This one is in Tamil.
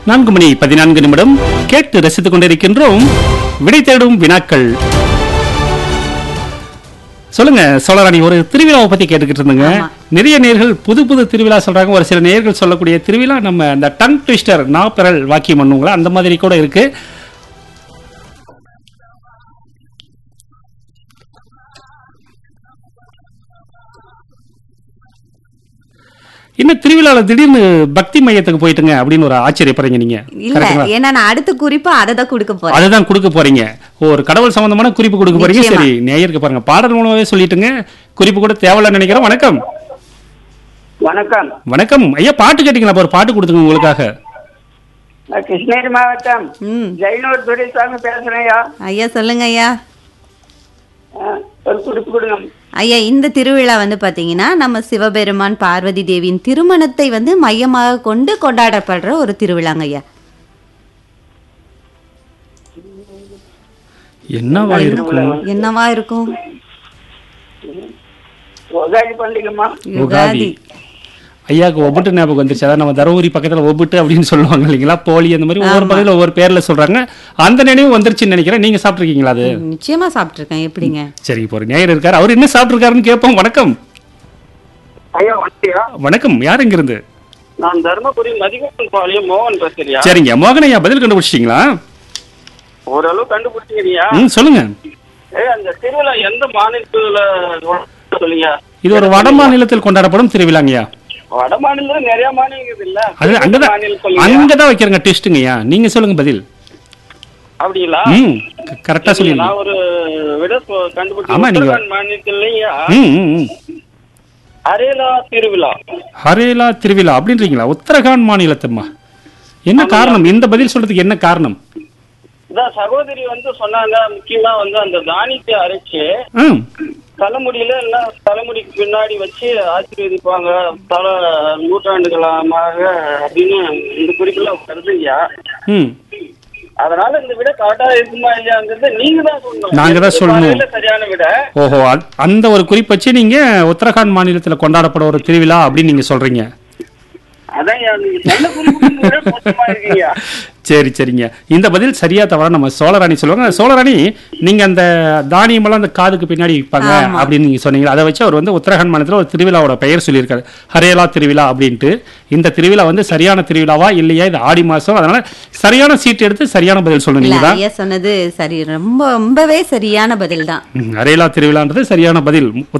நான்கு மணி பதினான்கு நிமிடம் கேட்டு ரசித்துக் கொண்டிருக்கின்றோம் விடை தேடும் வினாக்கள் சொல்லுங்க சோழராணி ஒரு திருவிழாவை பத்தி கேட்டுக்கிட்டு இருந்தீங்க ஆமா. நிறைய நேர்கள் புது புது திருவிழா சொல்றாங்க ஒரு சில நேர்கள் சொல்லக்கூடிய திருவிழா நம்ம இந்த டங் ட்விஸ்டர் நாப்பரல் வாக்கியம் பண்ணுங்களா அந்த மாதிரி கூட இருக்கு என்ன திருவிழால திடீர்னு பக்தி மையத்துக்கு போயிட்டுங்க அப்படின்னு ஒரு ஆச்சரியப்படுறீங்க நீங்க இல்ல கரெக்ட்டுங்களா? ஏன்னா நான் அடுத்த குறிப்பா அதை தான் கொடுக்க போறேன் அதுதான் கொடுக்க போறீங்க ஒரு கடவுள் சம்பந்தமான குறிப்பு கொடுக்க போறீங்க நிச்சயமா. சரி நேயருக்கு பாருங்க பாடல் மூலமாவே சொல்லிட்டுங்க குறிப்பு கூட தேவையில்ல நினைக்கிறேன் வணக்கம் வணக்கம் வணக்கம் ஐயா பாட்டு கேட்டீங்களா அப்ப ஒரு பாட்டு கொடுத்துங்க உங்களுக்காக நான் கிருஷ்ணகிரி மாவட்டம் ம் ஜெயனூர் துரைசாமி பேசுறேன் ஐயா ஐயா சொல்லுங்க ஐயா ஆ, ஒரு குறிப்பு கொடுங்க ஐயா இந்த திருவிழா வந்து பாத்தீங்கன்னா நம்ம சிவபெருமான் பார்வதி தேவியின் திருமணத்தை வந்து மையமாக கொண்டு கொண்டாடப்படுற ஒரு திருவிழாங்க ஐயா என்னவா இருக்கும் என்னவா இருக்கும் உகாதி பண்டிகைமா உகாதி ஐயாக்கு ஒப்பிட்டு ஞாபகம் வந்துருச்சு அதான் நம்ம தருமபுரி பக்கத்துல ஒப்பிட்டு அப்படின்னு சொல்லுவாங்க இல்லைங்களா போலி அந்த மாதிரி ஒவ்வொரு பகுதியில் ஒவ்வொரு பேர்ல சொல்றாங்க அந்த நினைவு வந்துருச்சுன்னு நினைக்கிறேன் நீங்க சாப்பிட்டுருக்கீங்களா அது நிச்சயமா சாப்பிட்டிருக்கேன் எப்படிங்க சரி இப்போ ஒரு நேயர் இருக்காரு அவர் என்ன சாப்பிட்டுருக்காருன்னு கேட்போம் வணக்கம் ஐயா வண்டியா வணக்கம் யார் இங்க இருந்து நான் தர்மபுரி மதிகோன் பாளையம் மோகன் பேசுறியா சரிங்க மோகன் ஐயா பதில் கண்டுபிடிச்சிட்டீங்களா ஓரளவு கண்டுபிடிச்சிக்கிறியா ம் சொல்லுங்க ஏ அந்த திருவிழா எந்த மாநிலத்துல சொல்லுங்க இது ஒரு வட மாநிலத்தில் கொண்டாடப்படும் திருவிழாங்கய்யா வட மாநிலத்துல நிறைய மாநிலம் இருக்குது இல்ல அது அங்கதான் மாநிலம் சொல்லுங்க அங்கதான் வைக்கிறங்க டெஸ்ட்டுங்கய்யா நீங்க சொல்லுங்க பதில் அப்படிங்களா ம் கரெக்டா சொல்லுங்க நான் ஒரு விட சொ- கண்டுபிடிச்சேன் ஆமா, நீங்க- உத்தரகாண்ட் மாநிலத்திலேயே ம் ம், ம் அரேலா திருவிழா ஹரேலா திருவிழா அப்படின்றீங்களா உத்தரகாண்ட் மாநிலத்தம்மா என்ன காரணம் இந்த பதில் சொல்றதுக்கு என்ன காரணம் இதான் சகோதரி வந்து சொன்னாங்க முக்கியமா வந்து அந்த தானியத்தை அரைச்சு ம் தலைமுடியில எல்லாம் தலைமுடிக்கு பின்னாடி வச்சு ஆசீர்வதிப்பாங்க பல நூற்றாண்டுகளாக அப்படின்னு இந்த குறிப்பில் வருதுங்கய்யா ம் அதனால இந்த விட கரெக்டா இருக்குமா இல்லையாங்கிறது நீங்க தான் சொல்லணும் நாங்க தான் எனக்கு சொல்லணும். பார்வையில சரியான விட ஓஹோ அ- அந்த ஒரு குறிப்பு வச்சு நீங்க உத்தரகாண்ட் மாநிலத்தில் கொண்டாடப்பட ஒரு திருவிழா அப்படின்னு நீங்க சொல்றீங்க அதான் நீங்க சொன்ன குறிப்பு விட மோசமா இருக்கீங்க சரி சரிங்க இந்த பதில் சரியா தவறா நம்ம சோழராணி சொல்லுவாங்க சோழராணி நீங்க அந்த தானியமெல்லாம் அந்த காதுக்கு பின்னாடி வைப்பாங்க ஆமா. அப்படின்னு நீங்க சொன்னீங்க அதை வச்சு அவர் வந்து உத்தரகாண்ட் மாநிலத்தில் ஒரு திருவிழாவோட பெயர் சொல்லியிருக்காரு ஹரேலா திருவிழா அப்படின்ட்டு இந்த திருவிழா வந்து சரியான திருவிழாவா இல்லையா இது ஆடி மாசம் அதனால சரியான சீட் எடுத்து சரியான பதில் சொல்லணும் இல்ல நீங்க தான் ஐயா சொன்னது சரி ரொம்ப ரொம்பவே சரியான பதில் தான் ம், ஹரேலா திருவிழான்றது சரியான பதில்